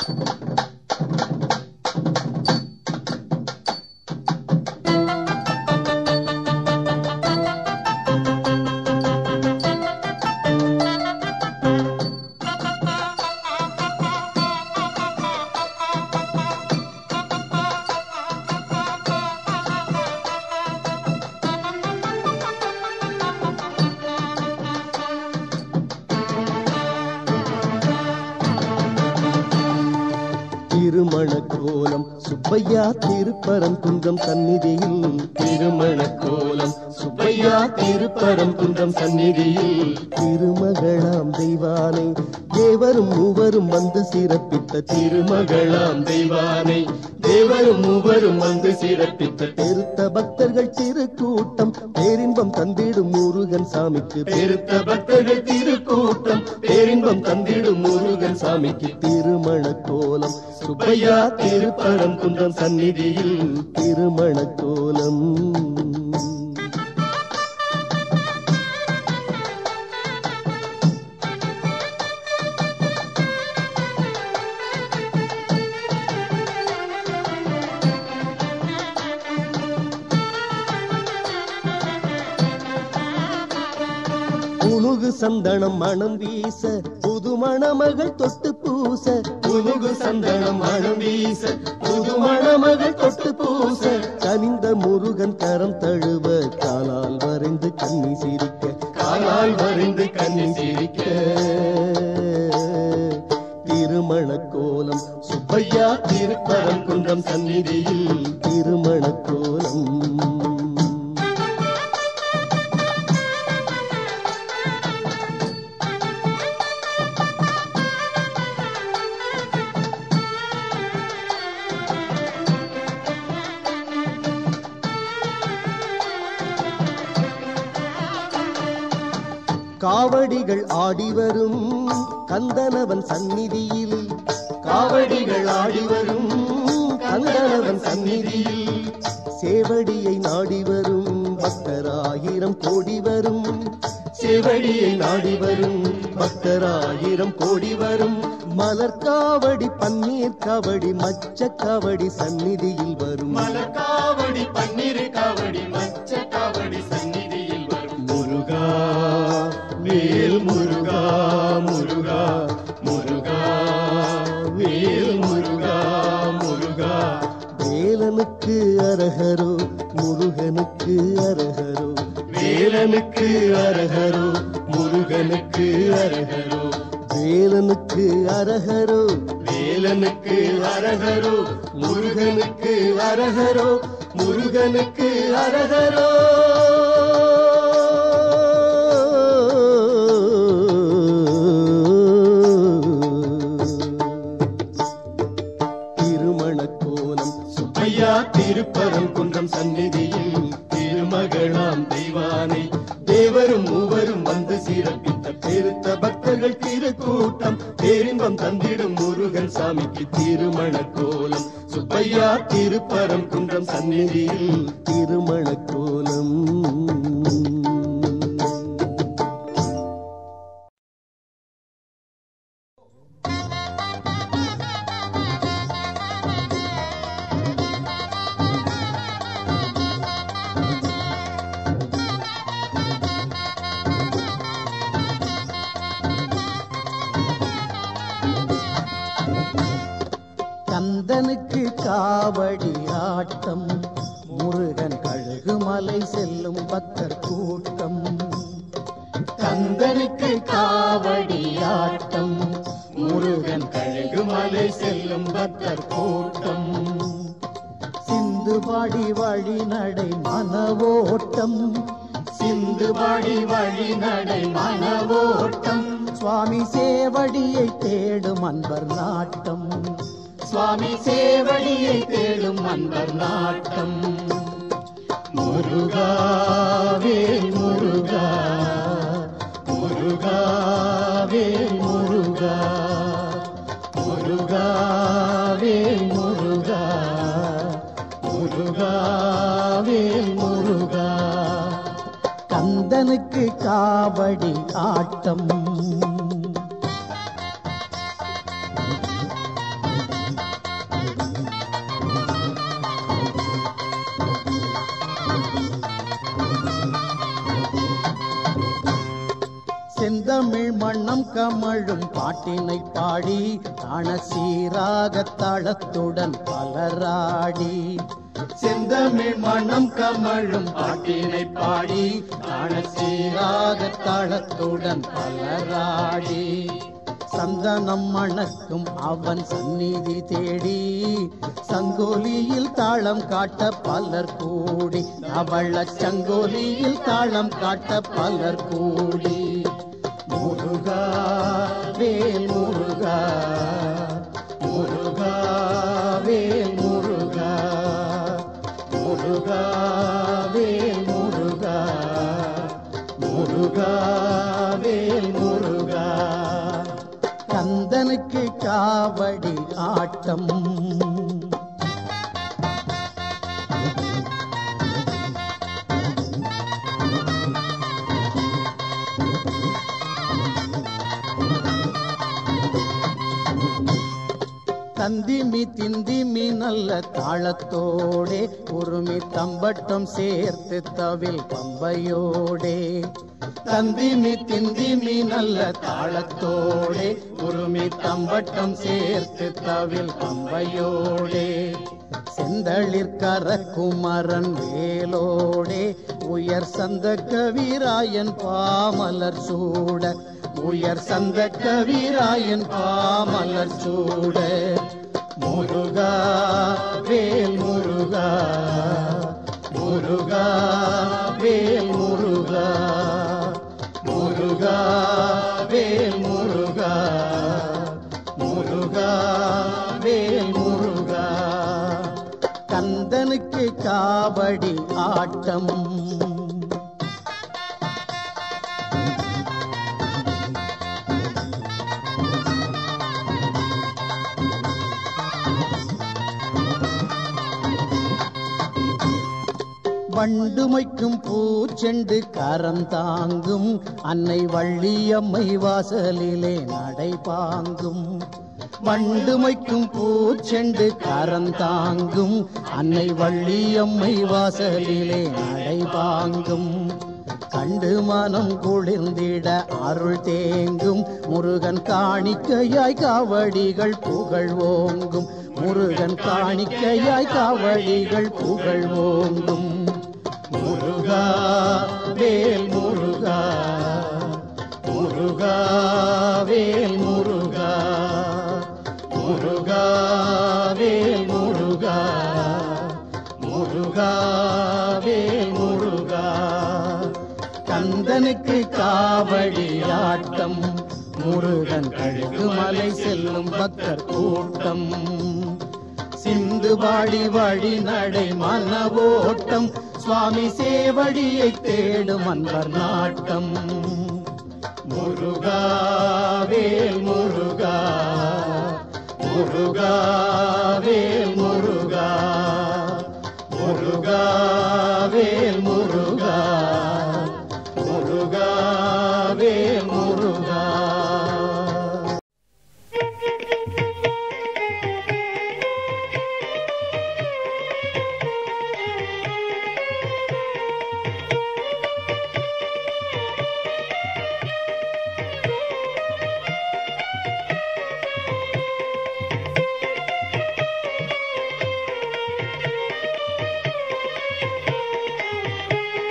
திருமண கோலம் சுப்பையா திருப்பரம் குன்றம் சந்நிதியில் திருமண கோலம் சுப்பையா திருப்பரம் குன்றம் சந்நிதியில் திருமகளாம் தெய்வானை தேவரும் மூவரும் வந்து சிறப்பித்த திருமகளாம் தெய்வானை தேவரும் மூவரும் வந்து சிறப்பித்த பெருத்த பக்தர்கள் திருக்கூட்டம் பேரின்பம் தந்திடும் முருகன் சாமிக்கு பெருத்த பக்தர்கள் திருக்கூட்டம் பேரின்பம் தந்திடும் முருகன் சாமிக்கு திருமண கோலம் சுப்பையா திருப்பரம் குன்றம் சந்நிதியில் திருமண கோலம் புனுகு சந்தனம் மணம் வீச புது மணமகள் தொட்டு பூச புனுகு சந்தனம் மணம் வீச புது மணமகள் தொட்டு பூச கனிந்த முருகன் கரம் தழுவ காலால் வரைந்து கண்ணி சிரிக்க காலால் வரைந்து கண்ணி சிரிக்க திருமண கோலம் சுப்பையா திருப்பரம் குன்றம் சந்நிதியில் திருமண கோலம் காவடிகள் ஆடி வரும் கந்தனவன் சந்நிதியில் காவடிகள் ஆடி வரும் கந்தனவன் சந்நிதியில் சேவடியை நாடி வரும் பக்தராயிரம் கோடி வரும் சேவடியை நாடி வரும் பக்தராயிரம் கோடி வரும் மலர் காவடி பன்னீர் காவடி மச்ச காவடி சந்நிதியில் வரும் மலர் காவடி பன்னீர் காவடி மச்ச காவடி சந்நிதியில் வரும் முருகா வேல் முருகா முருகா முருகா வேல் முருகா முருகா வேலனுக்கு அரகரோ முருகனுக்கு அரகரோ வேலனுக்கு அரகரோ முருகனுக்கு அரகரோ வேலனுக்கு அரகரோ வேலனுக்கு அரகரோ முருகனுக்கு அரகரோ முருகனுக்கு அரகரோ திருமண கோலம் சுப்பையா திருப்பரம் குன்றம் சந்நிதியில் திருமகளாம் தெய்வானை தேவரும் மூவரும் வந்து சிறப்பித்த பெருத்த பக்தர்கள் திருக்கூட்டம் பேரின்பம் தந்திடும் முருகன் சாமிக்கு திருமண கோலம் சுப்பையா திருப்பரம் குன்றம் சந்நிதியில் திருமண கோலம் கந்தனுக்கு காவடி ஆட்டம் முருகன் கழுகுமலை செல்லும் பக்தர் கூட்டம் கந்தனுக்கு காவடி ஆட்டம் முருகன் கழுகுமலை செல்லும் பக்தர் கூட்டம் சிந்து பாடி வழி நடை மனவோட்டம் சிந்து பாடி வழி நடை மனவோட்டம் சுவாமி சேவடியை தேடும் அன்பர் நாட்டம் சுவாமி சேவடியை தேடும் அன்பர் நாட்டம் முருகாவே முருகா முருகாவே முருகா முருகாவே முருகா முருகாவே முருகா கந்தனுக்கு காவடி ஆட்டம் வண்ணம் கமழும் பாட்டினை பாடி தான சீராக தாளத்துடன் பலராடி செந்தமிழ் மனம் கமழும் பாட்டினை பாடி தான சீராக தாளத்துடன் பலராடி சந்தனம் மணக்கும் அவன் சந்நிதி தேடி சங்கோலியில் தாளம் காட்ட பலர் கூடி அவள சங்கோலியில் தாளம் காட்ட பலர் கூடி முருகா வேல் முருகா முருகா வேல் முருகா முருகா வேல் முருகா முருகா வேல் முருகா கந்தனுக்கு காவடி ஆட்டம் தந்திமி திந்திமி நல்ல தாளத்தோடே உருமி தம்பட்டம் சேர்த்து தவில் பம்பையோடே தந்திமி திந்திமி நல்ல தாளத்தோடே உருமி தம்பட்டம் சேர்த்து தவில் பம்பையோடே செந்தளிர் கரக்குமரன் வேலோடே உயர் சந்த கவிராயன் பாமலர் சூட உயர் சந்த கவிராயன் பாமலர் சூட முருகா வேல் முருகா முருகா வேல் முருகா முருகா வேல் முருகா முருகா வேல் முருகா கந்தனுக்கு காவடி ஆட்டம் வண்டுமைக்கும் பூச்செண்டு கரந்தாங்கும் அன்னை வள்ளியம்மை வாசலிலே நடைபாங்கும் வண்டுமைக்கும் பூச்செண்டு கரந்தாங்கும் அன்னை வள்ளியம்மை வாசலிலே நடைபாங்கும் கண்டு மனம் குளிர்ந்திட அருள் தேங்கும் முருகன் காணிக்கையாய் காவடிகள் புகழ் ஓங்கும் முருகன் காணிக்கையாய் காவடிகள் புகழ் ஓங்கும் முருகா வேல் முருகா முருகா வேல் முருகா முருகா வேல் முருகா முருகா வேல் முருகா கந்தனுக்கு காவடி ஆட்டம் முருகன் கழுகு மலை செல்லும் பக்தர் கூட்டம் சிந்து பாடி வழி நடை மனவோட்டம் சுவாமி சேவடியை தேடும் அன்பர் நாட்டம் முருகா வேல் முருகா முருகா வேல் முருகா முருகா வேல் முருகா முருகா வேல் முருகா Thank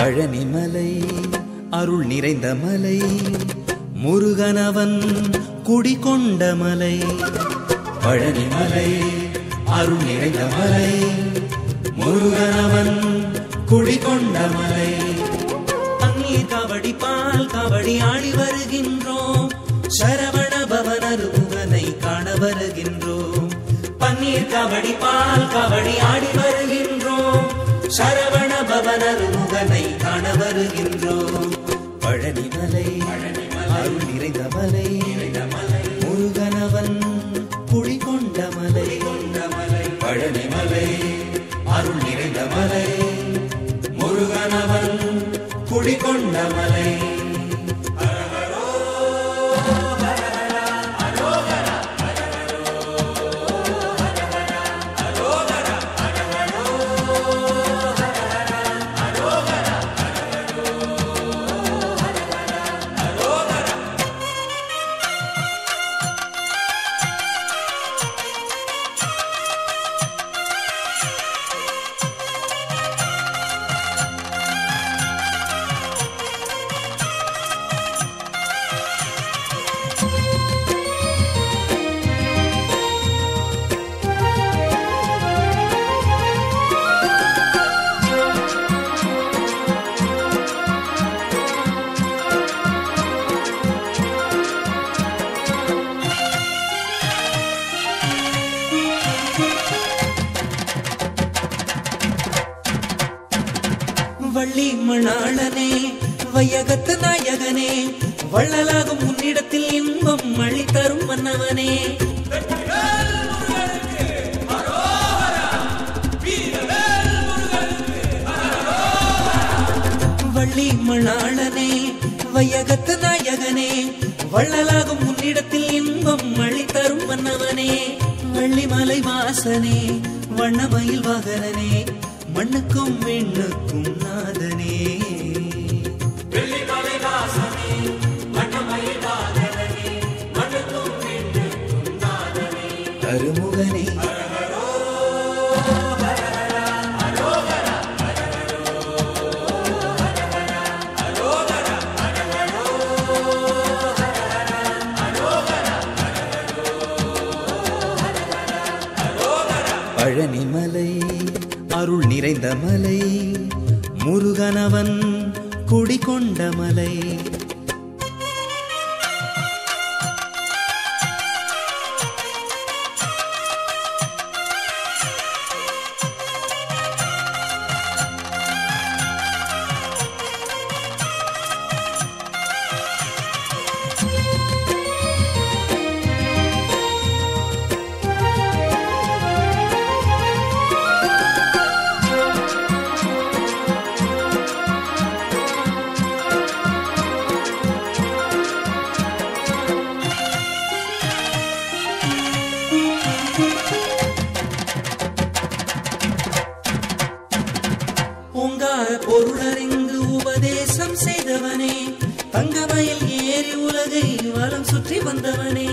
பழனிமலை அருள் நிறைந்த மலை முருகனவன் குடிகொண்ட மலை பழனிமலை அருள் நிறைந்த மலை முருகனவன் குடிகொண்ட மலை பன்னீர் காவடி பால் காவடி ஆடி வருகின்றோம் சரவண பவனர் முகனை காண வருகின்றோம் பன்னீர் காவடி பால் காவடி ஆடி வருகின்றோம் சரவண பவனர் முகனை காண வருகின்றோம் பழனிமலை அருள் நிறைந்த மலை முருகனவன் குடிகொண்ட மலை பழனிமலை அருள் நிறைந்த மலை முருகனவன் குடிகொண்ட மலை வள்ளி மணாளனே வையகத்து நாயகனே வள்ளலாகும் உன்னிடத்தில் இன்பம் மழி தரும் மன்னவனே வள்ளி மணாளனே வையகத்து நாயகனே வள்ளலாகும் உன்னிடத்தில் இன்பம் மழி தரும் மன்னவனே வள்ளிமலை வாசனே வண்ணமயில் வாகனனே மண்ணுக்கும் விண்ணுக்கும் நாதனே அருமுகனே பழனிமலை அருள் நிறைந்த மலை முருகனவன் குடிகொண்ட மலை ஓங்கார பொருளறிந்து உபதேசம் செய்தவனே தங்கமயில் ஏறி உலகை வலம் சுற்றி வந்தவனே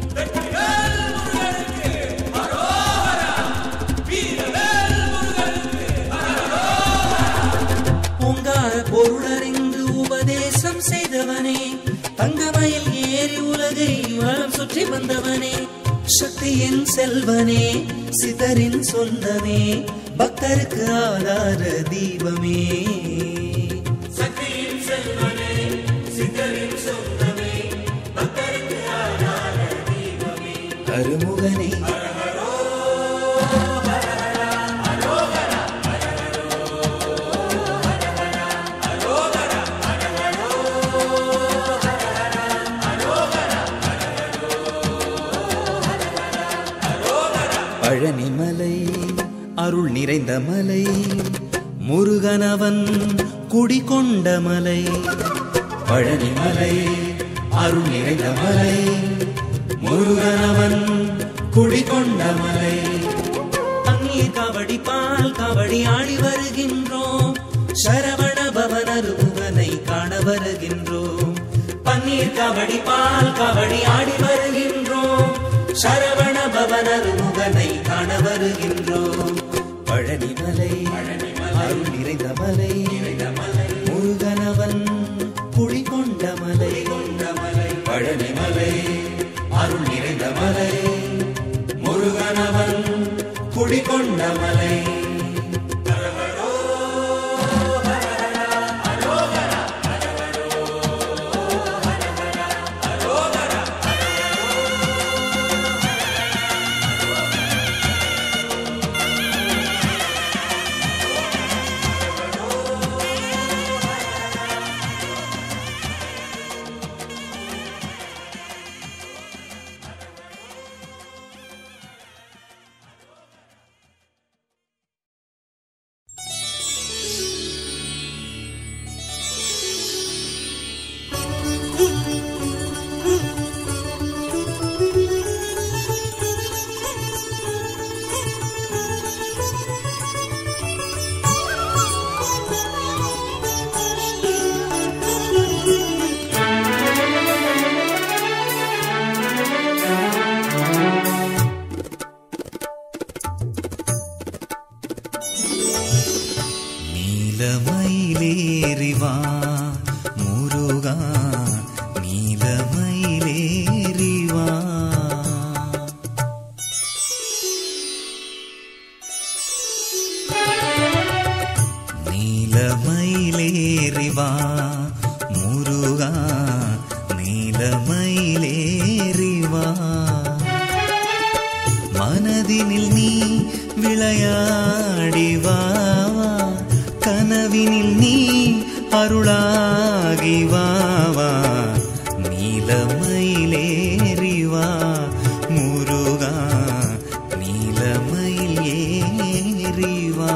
ஓங்கார பொருளறிந்து உபதேசம் செய்தவனே தங்கமயில் ஏறி உலகை வலம் சுற்றி வந்தவனே சக்தியின் செல்வனே சிதறின் சொந்தமே பக்தருக்கு ஆதார தீபமே அருமுகனே பழனிமலை அருள் நிறைந்த மலை முருகனவன் குடிகொண்ட மலை பழனிமலை அருள் நிறைந்த மலை முருகனவன் குடிகொண்ட மலை பன்னீர் காவடி பால் காவடி ஆடி வருகின்றோம் சரவண பவனர் முகனை காண வருகின்றோம் பன்னீர் காவடி பால் காவடி ஆடி வருகின்றோம் சரவண பவனர் முகனை காண வருகின்றோம் பழனிமலை அருள் நிறைந்த மலை நீலமயிலேறி வா முருகா நீலமயிலேறி வா நீலமயிலேறி வா முருகா நீலமயிலேறி வா மனதினில் நீ விளையாடி வா வா. கனவினில் நீ அருளாகி வா வா நீலமயிலேறி வா முருகா நீலமயில் ஏறி வா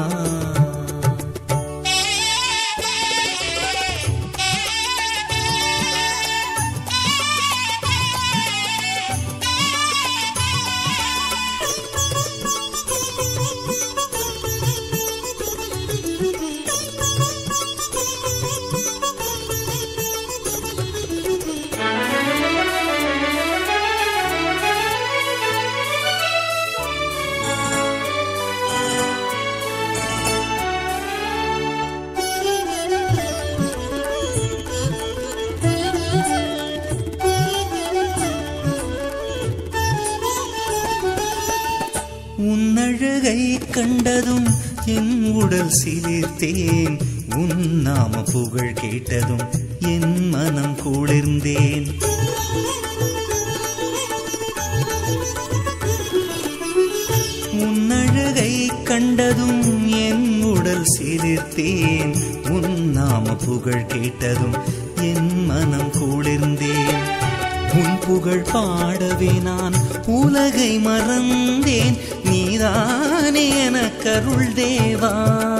உன்னழகை கண்டதும் என் உடல் சிலிர்த்தேன் உன் நாம புகழ் கேட்டதும் என் மனம் குளிர்ந்தேன் உன்னழகை கண்டதும் என் உடல் சிலிர்த்தேன் உன் நாம புகழ் கேட்டதும் என் மனம் குளிர்ந்தேன் உன் புகழ் பாடவே நான் உலகை மறந்தேன் நீதானே எனக்கருள் தேவா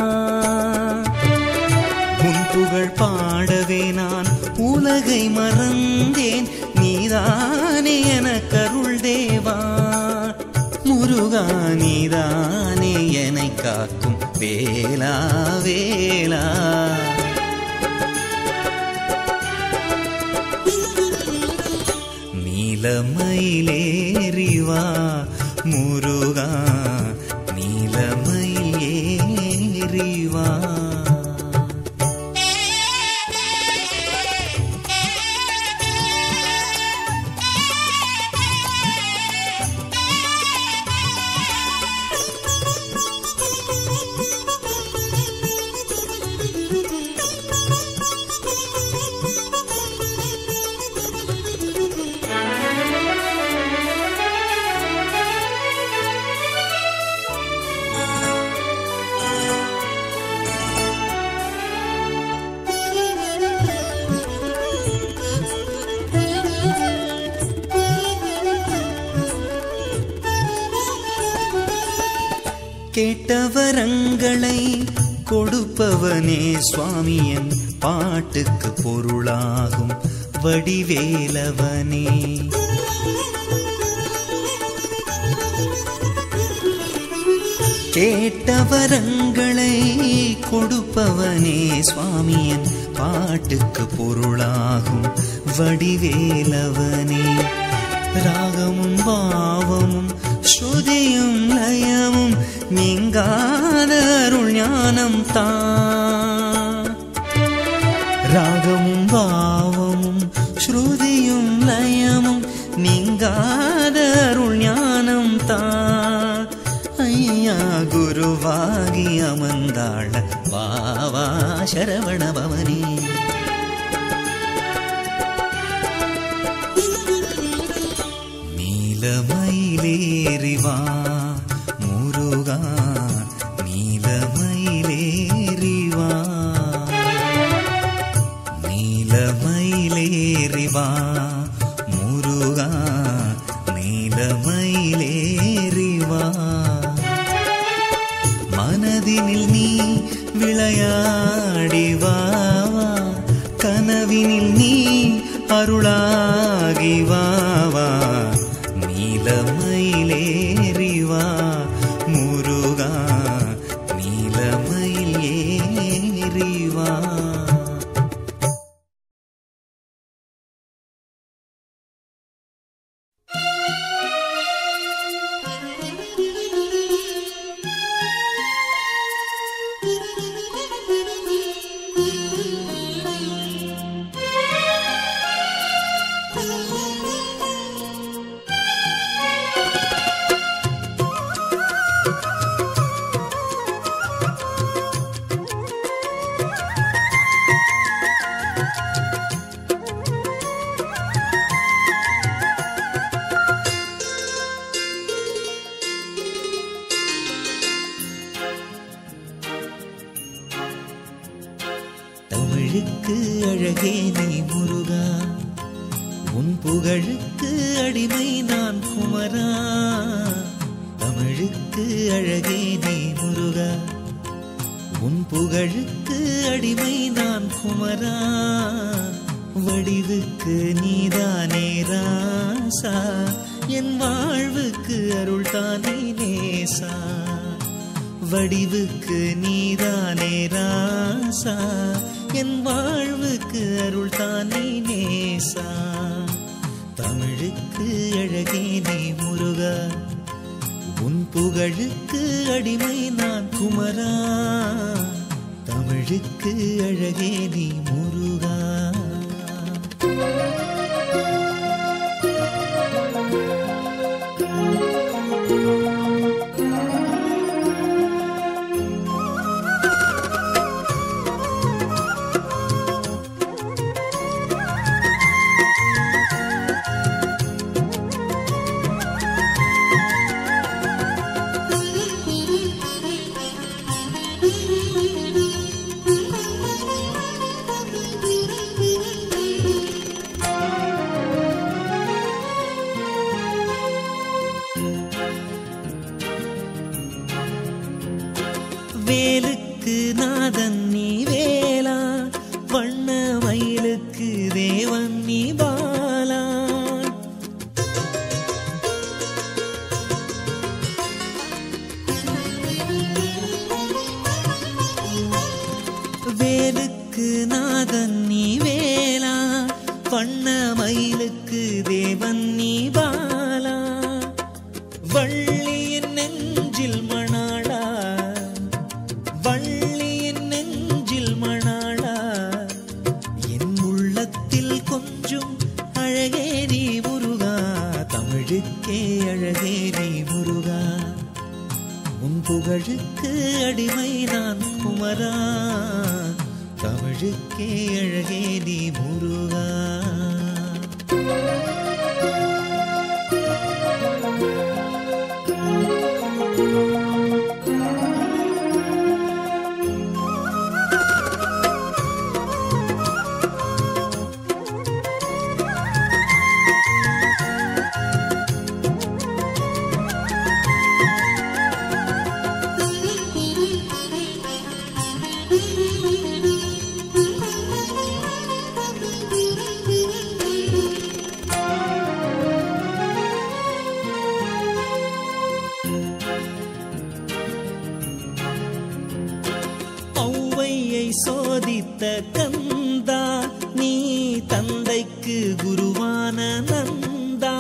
உன் புகழ் பாடவே நான் உலகை மறந்தேன் நீதானே எனக்கருள் தேவா முருகா நீதானே என்னை காக்கும் வேலா வேலா நீலமயிலேறி வா முருகா நீலமயிலேறி வா கேட்டவரங்களை கொடுப்பவனே சுவாமியன் பாட்டுக்கு பொருளாகும் வடிவேலவனே கேட்டவரங்களை கொடுப்பவனே சுவாமியன் பாட்டுக்கு பொருளாகும் வடிவேலவனே ராகமும் பாவமும் ஸ்ருதியும் லயமும் நீங்காத அருள் ஞானம் தான் ராகமும் பாவமும் ஸ்ருதியும் லயமும் நீங்காத அருள் ஞானம் தான் ஐயா குருவாகி அமர்ந்தாள வாவா சரவண பவனே நீலமயிலேறி வா முருகா நீலமயிலேறி வா நீலமயிலேறி வா முருகா நீலமயிலேறி வா மனதினில் நீ விளையாடி வா வா. கனவினில் நீ அருளாகி வா வா நீலமயிலேறி வா முருகா நீலமயில் ஏறி வா தமிழுக்கு அழகே நீ முருகா உன் புகழுக்கு அடிமை நான் குமரா தமிழுக்கு அழகே நீ முருகா உன் புகழுக்கு அடிமை நான் குமரா வடிவுக்கு நீதானே ராசா என் வாழ்வுக்கு அருள் தானே நேசா வடிவுக்கு நீதானே ராசா என் வாழ்வுக்கு அருள் தானே நேசா தமிழுக்கு அழகே நீ முருகா உன் புகழுக்கு அடிமை நான் குமரா தமிழுக்கு அழகே நீ முருகா வேலுக்கு நாதன் நீ வேலா வண்ண மயிலுக்கு தேவன் நீ பாலா வேலுக்கு நாதன் நீ வேலா வண்ண மயிலுக்கு தேவன் நீ பாலா வள்ளியின் நெஞ்சில் மணாளா வள்ளியின் நெஞ்சில் மணாளா என் உள்ளத்தில் கொஞ்சம் அழகே நீ முருகா தமிழுக்கே அழகே நீ முருகா உன் புகழுக்கு அடிமை நான் குமரா தமிழுக்கே அழகே நீ முருகா ஔவையை சோதித்த கந்தா நீ தந்தைக்கு குருவான நந்தா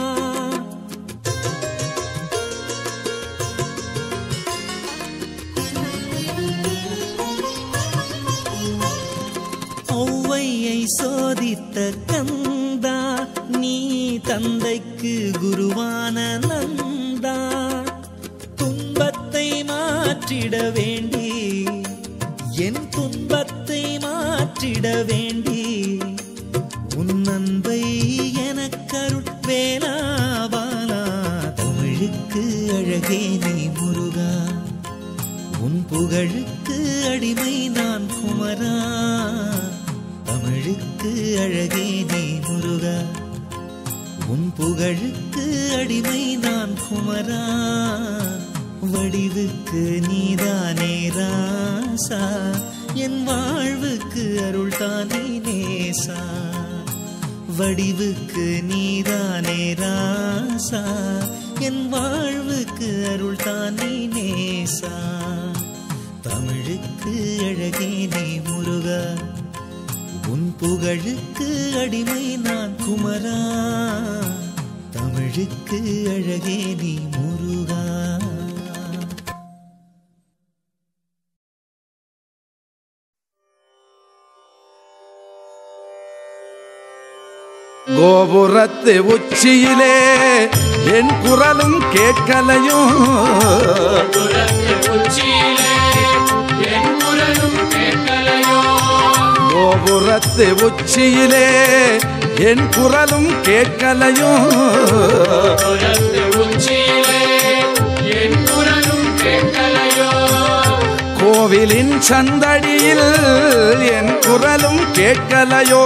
ஔவையை சோதித்த கந்தா நீ தந்தைக்கு குருவான நந்தா துன்பத்தை மாற்றிட வேண்டி என் துன்பத்தை மாற்றிட வேண்டி உன் அன்பை எனக்கருள் வேலாபாலா தமிழுக்கு அழகே நீ முருகா உன் புகழுக்கு அடிமை நான் குமரா தமிழுக்கு அழகே நீ முருகா உன் புகழுக்கு அடிமை நான் குமரா வடிவுக்கு நீதானே ராசா என் வாழ்வுக்கு அருள் தானே நேசா வடிவுக்கு நீதானே ராசா என் வாழ்வுக்கு அருள் தானே நேசா தமிழுக்கு அழகே நீ முருகா உன் புகழுக்கு அடிமை நான் குமரா தமிழுக்கு அழகே நீ முருகா கோபுரத்து உச்சியிலே என் குரலும் கேட்கலையும் கோபுரத்து உச்சியிலே என் குரலும் கேட்கலையும் கோவிலின் சந்தடியில் என் குரலும் கேட்கலையோ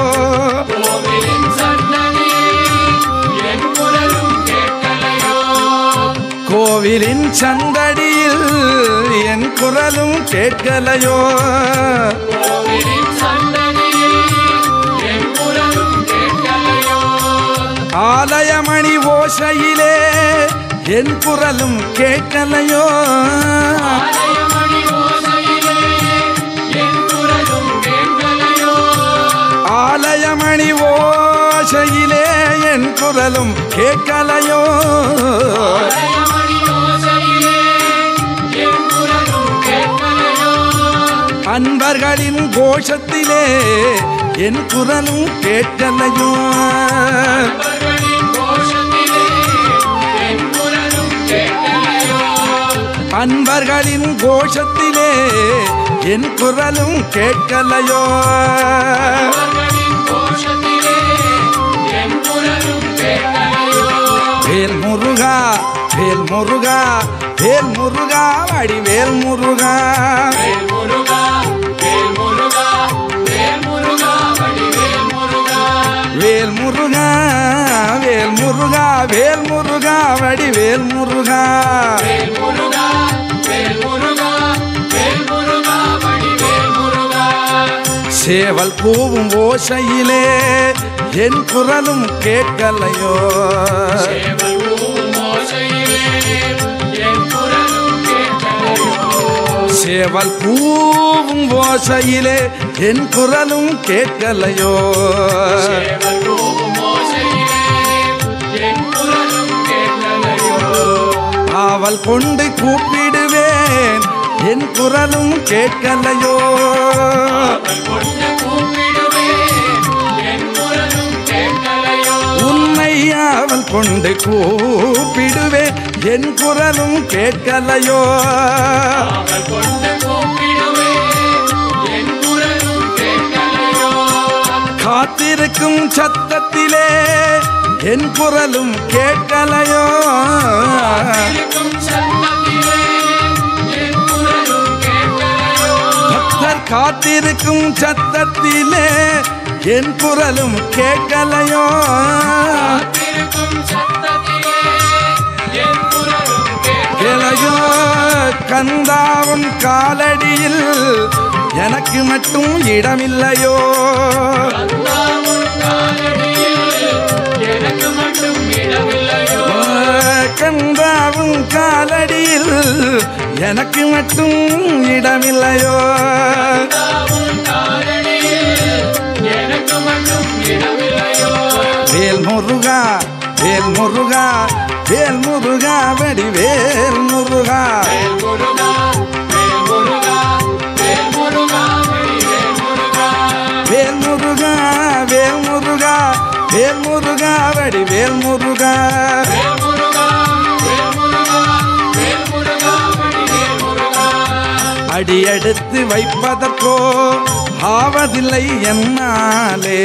கோவிலின் சந்தடியில் என் குரலும் கேட்கலையோ ஆலயமணி ஓசையிலே என் குரலும் கேட்கலையோ ஆலயமணி ஓசையிலே என் குரலும் கேட்கலையோ அன்பர்களின் கோஷத்திலே என் குரலும் கேட்கலையோ அன்பர்களின் கோஷத்திலே என் குரலும் கேட்கலையோ வேல் முருகா வேல் முருகா வேல் முருகா வடி வேல் முருகா வேல் முருகா வேல் முருகா வேல் முருகா வடி வேல் முருகா சேவல் கூவும் ஓசையிலே என் குரலும் கேட்கலையோ சேவல் கூவும் ஓசையிலே என் குரலும் கேட்கலையோ ஆவல் கொண்டு கூப்பிடுவேன் என் குரலும் கேட்கலையோ உன்னை ஆவல் கொண்டு கூப்பிடுவேன் என் குரலும் கேட்கலையோ காத்திருக்கும் சத்தத்திலே என் குரலும் கேட்கலையோ பக்தர் காத்திருக்கும் சத்தத்திலே என் குரலும் கேட்கலையோ கிளையோ கந்தாவும் காலடியில் எனக்கு மட்டும் இடமில்லையோ கந்தாவும் காலடியில் எனக்கு மட்டும் இடமில்லையோ வேல் முருகா வேல் முருகா வேல் முருகா வடி வேல் முருகா வேல் முருகா வேல் முருகா வேல் முருகா வடி வேல் முருகா அடியெடுத்து வைப்பதற்கோ ஆவதில்லை என்னாலே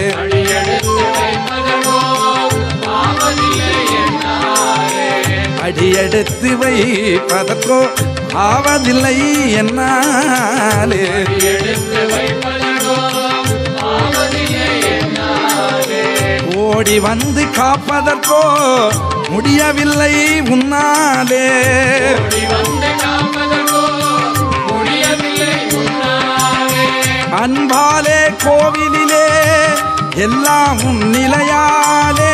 அடியெடுத்து வைப்பதற்கோ ஆவதில்லை என்னாலே ஓடி வந்து காப்பதற்கோ முடியவில்லை உன்னாலே அன்பாலே கோவிலிலே எல்லாம் உன் நிலையாலே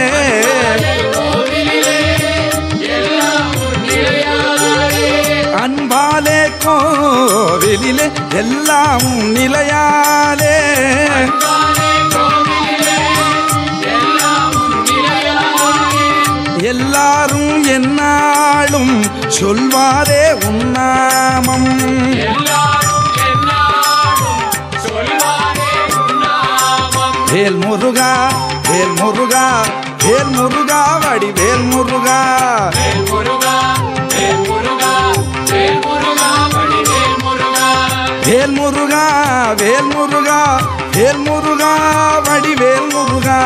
அன்பாலே கோவிலிலே எல்லாம் உன் நிலையாலே எல்லாரும் என்னாலும் சொல்வாரே உன்னாமம் வேல் முருகா வேல் முருகா வேல் முருகா வடி வேல் முருகா வேல் முருகா வேல் முருகா வேல் முருகா வடி வேல் முருகா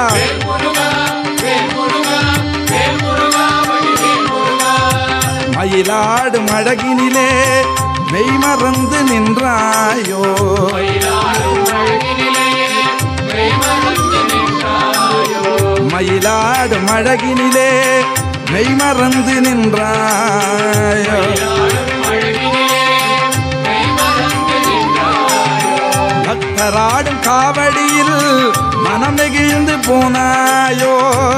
மயிலாடு மழகினிலே மெய் மறந்து நின்றாயோ மயிலாடும் அழகினிலே மெய் மறந்து நின்றாயோ பக்தராடும் காவடியில் மனம் நெகிழ்ந்து போனாயோ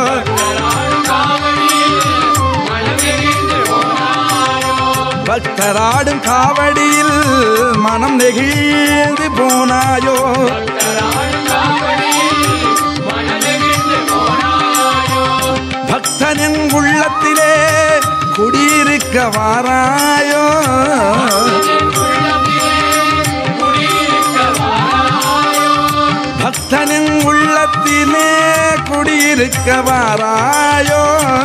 பக்தராடும் காவடியில் மனம் நெகிழ்ந்து போனாயோ பக்தனின் உள்ளத்திலே குடியிருக்க வாராயோ பக்தனின் உள்ளத்திலே குடியிருக்க வாராயோ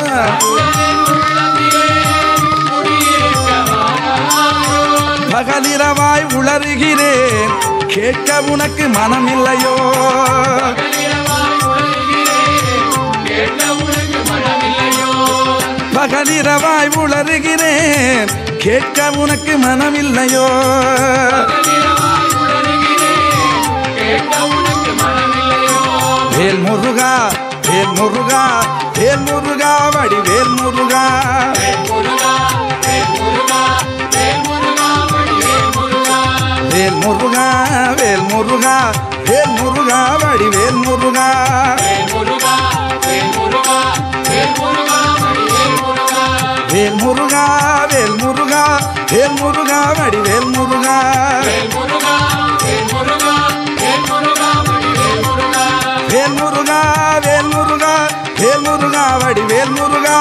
பகலிரவாய் உளறுகிறேன் கேட்க உனக்கு மனமில்லையோ பகலிரவாய் உளறுகிறேன் கேட்க உனக்கு மனமில்லையோ வேல் முருகா வேல் முருகா வேல் முருகா வடி வேல் முருகா வேல் முருகா வேல் முருகா வேல் முருகா வடி வேல் முருகா வேல் முருகா வேல் முருகா வேல் முருகா வடி வேல் முருகா வேல் முருகா வேல் முருகா வேல் முருகா வடி வேல் முருகா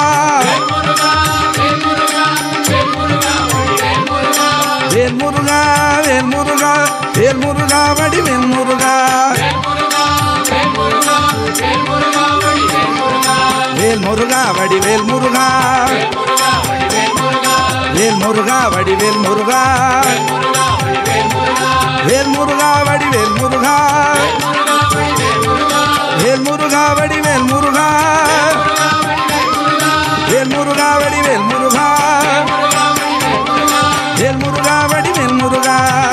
வேல் முருகா வேல் முருகா வேல் முருகா வடி வேல் முருகா வேல் முருகா வடி வேல் முருகா வேல் முருகா வடி வேல் முருகா வேல் முருகா வடி வேல் முருகா வேல் முருகா வடி வேல் முருகா வேல் முருகா வடி வேல் முருகா வேல் முருகா வடி வேல் முருகா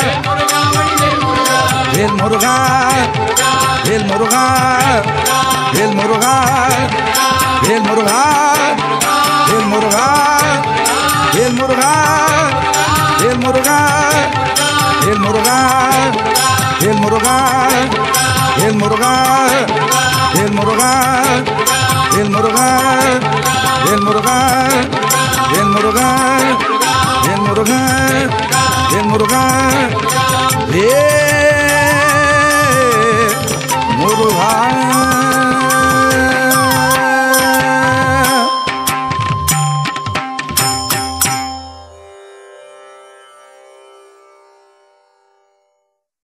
வேல் முருகா வேல் முருகா வேல் முருகா வேல் முருகா வேல் முருகா வேல் முருகா வேல் முருகா வேல் முருகா வேல் முருகா வேல் முருகா வேல் முருகா வேல் முருகா வேல் முருகா வேல் முருகா வேல் முருகா வேல் முருகா வேல்